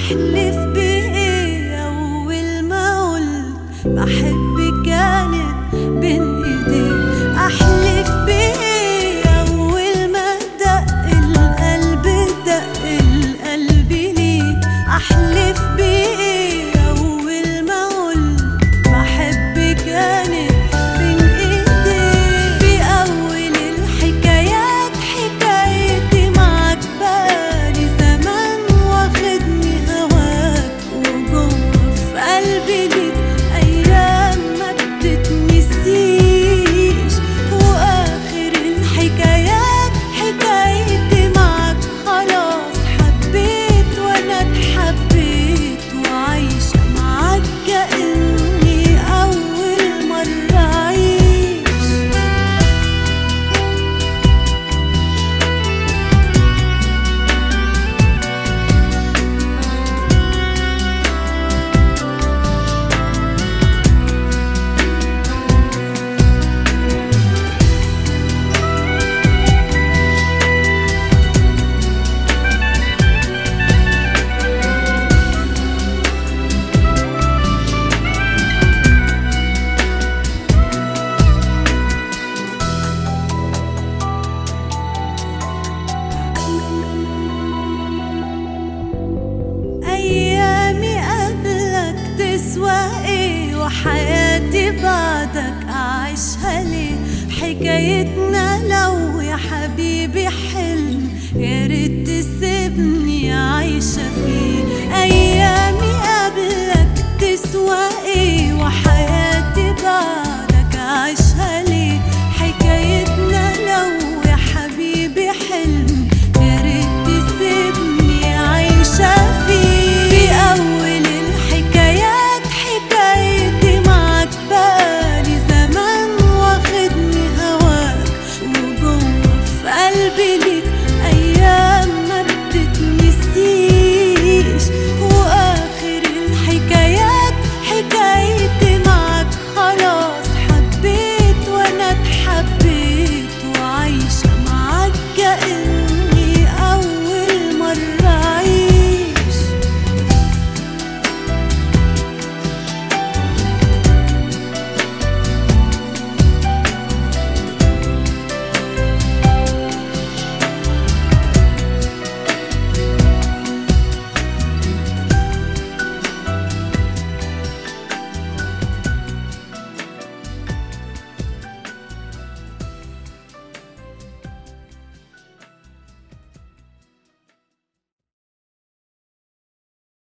احلف بايه اول ما قلت بحب كانت بين ايديك احلف بايه اول ما دق القلب دق القلب ليك احلف بايه اول ما قلت بحب كانت بين ايديك في اول الحكايات حكايتي معاك بقالي زمان واخدني هواك وجوه في قلبي ليك ايام ما بتتنسيش واخر الحكايات حكايتي معاك خلاص حبيت وانا اتحبيت وعايشه معاك كاني اول مره اعيش أيامي قبلك تسوى إيه وحياتي بعدك أعيشها ليه حكايتنا لو يا حبيبي